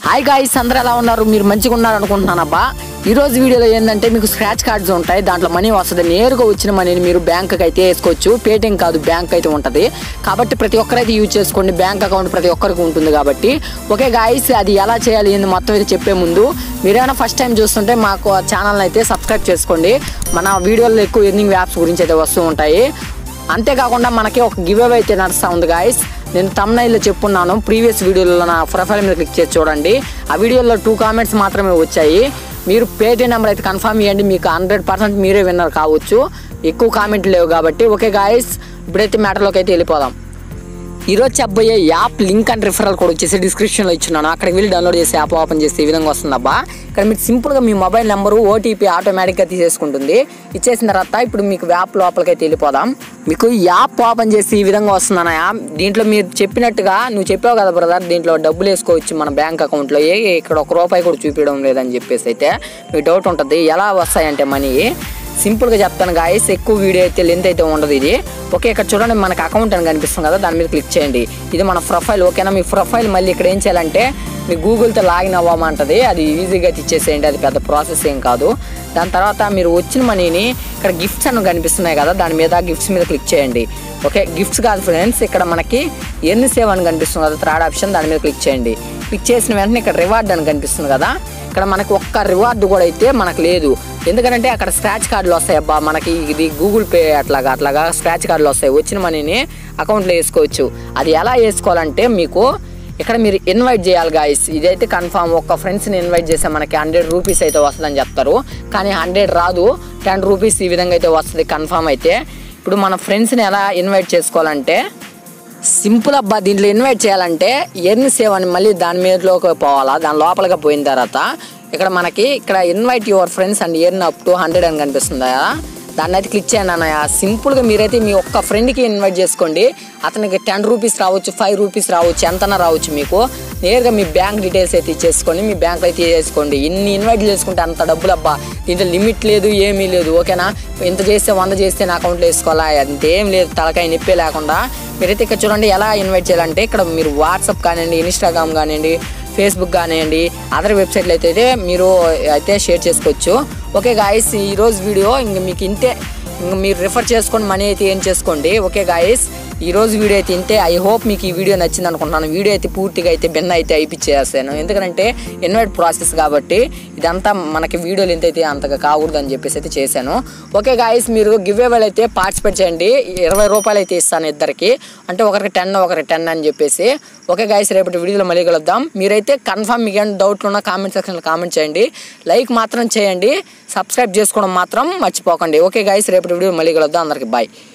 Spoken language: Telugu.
హాయ్ గాయ్స్ అందరూ ఎలా ఉన్నారు మీరు మంచిగా ఉన్నారు అనుకుంటున్నానబ్బా ఈ రోజు వీడియోలో ఏంటంటే మీకు స్క్రాచ్ కార్డ్స్ ఉంటాయి దాంట్లో మనీ వస్తుంది నేరుగా వచ్చిన మనీని మీరు బ్యాంక్కి అయితే వేసుకోవచ్చు పేటిఎం కాదు బ్యాంక్ అయితే ఉంటుంది కాబట్టి ప్రతి ఒక్కరైతే యూజ్ చేసుకోండి బ్యాంక్ అకౌంట్ ప్రతి ఒక్కరికి ఉంటుంది కాబట్టి ఓకే గాయస్ అది ఎలా చేయాలి ఏంది మొత్తం అయితే చెప్పే ముందు మీరేమైనా ఫస్ట్ టైం చూస్తుంటే మాకు ఛానల్ని అయితే సబ్స్క్రైబ్ చేసుకోండి మన వీడియోలో ఎక్కువ ఎర్నింగ్ యాప్స్ గురించి అయితే వస్తూ ఉంటాయి అంతేకాకుండా మనకి ఒక గివ్ అవే అయితే నడుస్తూ ఉంది గాయస్ నేను తమ్నైల్లో చెప్పున్నాను ప్రీవియస్ వీడియోలో నా ప్రొఫైల్ మీద క్లిక్ చేసి చూడండి ఆ వీడియోలో టూ కామెంట్స్ మాత్రమే వచ్చాయి మీరు పేటీఎం నెంబర్ అయితే కన్ఫర్మ్ చేయండి మీకు హండ్రెడ్ పర్సెంట్ మీరే విన్నర్ కావచ్చు ఎక్కువ కామెంట్లు లేవు కాబట్టి ఓకే గాయస్ ఇప్పుడైతే మ్యాటర్లోకి అయితే వెళ్ళిపోదాం ఈరోజు చెప్పబోయే యాప్ లింక్ అండ్ రిఫరల్ కూడా వచ్చేసి డిస్క్రిప్షన్లో ఇచ్చున్నాను అక్కడికి వెళ్ళి డౌన్లోడ్ చేసి యాప్ ఓపెన్ చేస్తే ఈ విధంగా వస్తుందబ్బా ఇక్కడ మీకు సింపుల్గా మీ మొబైల్ నెంబరు ఓటీపీ ఆటోమేటిక్గా తీసేసుకుంటుంది ఇచ్చేసిన తర్వాత ఇప్పుడు మీకు యాప్ లోపలికి అయితే వెళ్ళిపోదాం మీకు యాప్ ఓపెన్ చేసి ఈ విధంగా వస్తుందన్న యాప్ దీంట్లో మీరు చెప్పినట్టుగా నువ్వు చెప్పావు కదా బ్రదర్ దీంట్లో డబ్బులు వేసుకోవచ్చు మన బ్యాంక్ అకౌంట్లో ఏ ఇక్కడ ఒక రూపాయి కూడా చూపించడం లేదని చెప్పేసి అయితే మీకు డౌట్ ఉంటుంది ఎలా వస్తాయంటే మనీ సింపుల్గా చెప్తాను గాయస్ ఎక్కువ వీడియో అయితే లెంత్ అయితే ఉండదు ఇది ఓకే ఇక్కడ చూడండి మనకి అకౌంట్ అని కనిపిస్తుంది కదా దాని మీద క్లిక్ చేయండి ఇది మన ప్రొఫైల్ ఓకేనా మీ ప్రొఫైల్ మళ్ళీ ఇక్కడ ఏం చేయాలంటే మీ గూగుల్తో లాగిన్ అవ్వమంటది అది ఈజీగా ఇచ్చేసేయండి అది పెద్ద ప్రాసెస్ ఏం కాదు దాని తర్వాత మీరు వచ్చిన మనీని ఇక్కడ గిఫ్ట్స్ అని కనిపిస్తున్నాయి కదా దాని మీద గిఫ్ట్స్ మీద క్లిక్ చేయండి ఓకే గిఫ్ట్స్ కాదు ఫ్రెండ్స్ ఇక్కడ మనకి ఎన్ని సేవ్ అని కనిపిస్తుంది కదా థర్డ్ ఆప్షన్ దాని మీద క్లిక్ చేయండి క్లిక్ చేసిన వెంటనే ఇక్కడ రివార్డ్ అని కనిపిస్తుంది కదా ఇక్కడ మనకి ఒక్క రివార్డు కూడా అయితే మనకు లేదు ఎందుకంటే అక్కడ స్క్రాచ్ కార్డులు వస్తాయి అబ్బా మనకి ఇది గూగుల్ పే అట్లాగా అట్లాగా స్క్రాచ్ కార్డులు వస్తాయి వచ్చిన మనీని అకౌంట్లో వేసుకోవచ్చు అది ఎలా వేసుకోవాలంటే మీకు ఇక్కడ మీరు ఇన్వైట్ చేయాలి గాయస్ ఇదైతే కన్ఫామ్ ఒక్క ఫ్రెండ్స్ని ఇన్వైట్ చేస్తే మనకి హండ్రెడ్ రూపీస్ అయితే వస్తుందని చెప్తారు కానీ హండ్రెడ్ రాదు టెన్ రూపీస్ ఈ విధంగా అయితే వస్తుంది కన్ఫామ్ అయితే ఇప్పుడు మన ఫ్రెండ్స్ని ఎలా ఇన్వైట్ చేసుకోవాలంటే సింపుల్ అబ్బా దీంట్లో ఇన్వైట్ చేయాలంటే ఎర్న్ సేవ్ అని మళ్ళీ దాని మీదలోకి పోవాలా దాని లోపలికి పోయిన తర్వాత ఇక్కడ మనకి ఇక్కడ invite your friends and earn up to hundred అని కనిపిస్తుంది కదా దాన్ని అయితే క్లిక్ చేయండి అన్నయ్య సింపుల్గా మీరైతే మీ ఒక్క ఫ్రెండ్కి ఇన్వైట్ చేసుకోండి అతనికి టెన్ రూపీస్ రావచ్చు ఫైవ్ రూపీస్ రావచ్చు ఎంతనా రావచ్చు మీకు నేరుగా మీ బ్యాంక్ డీటెయిల్స్ అయితే ఇచ్చేసుకోండి మీ బ్యాంక్ అయితే తీసేసుకోండి ఇన్ని ఇన్వైట్ చేసుకుంటే అంత డబ్బులు అబ్బా దీంట్లో లిమిట్ లేదు ఏమీ లేదు ఓకేనా ఇంత చేస్తే వంద చేస్తే నా అకౌంట్లో వేసుకోవాలా అంతేం లేదు తలకాయ నొప్పి లేకుండా మీరైతే ఇక్కడ చూడండి ఎలా ఇన్వైట్ చేయాలంటే ఇక్కడ మీరు వాట్సాప్ కానివ్వండి ఇన్స్టాగ్రామ్ కానివ్వండి ఫేస్బుక్ కానివ్వండి అదర్ వెబ్సైట్లు అయితే మీరు అయితే షేర్ చేసుకోవచ్చు ఓకే గాయస్ ఈరోజు వీడియో ఇంక మీకు ఇంతే ఇంక మీరు రిఫర్ చేసుకొని మనీ అయితే ఏం చేసుకోండి ఓకే గాయస్ ఈ రోజు వీడియో అయితే ఇంతే ఐ హోప్ మీకు ఈ వీడియో నచ్చింది అనుకుంటున్నాను వీడియో అయితే పూర్తిగా అయితే భిన్న అయితే అయిపించేస్తాను ఎందుకంటే ఇన్వైట్ ప్రాసెస్ కాబట్టి ఇదంతా మనకి వీడియోలు ఎంత అయితే అంతగా కాకూడదు అని చెప్పేసి అయితే చేశాను ఓకే గాయస్ మీరు గివ్ అవేలు అయితే పార్టిసిపేట్ చేయండి ఇరవై రూపాయలు అయితే ఇస్తాను ఇద్దరికి అంటే ఒకరికి టెన్ ఒకరికి టెన్ అని చెప్పేసి ఓకే గాయస్ రేపటి వీడియోలో మళ్ళీ కలుద్దాం మీరైతే కన్ఫర్మ్ మీకు ఏమైనా డౌట్లు ఉన్నా కామెంట్ సెక్షన్లో కామెంట్ చేయండి లైక్ మాత్రం చేయండి సబ్స్క్రైబ్ చేసుకోవడం మాత్రం మర్చిపోకండి ఓకే గాయస్ రేపటి వీడియో మళ్ళీ కలుద్దాం అందరికి బాయ్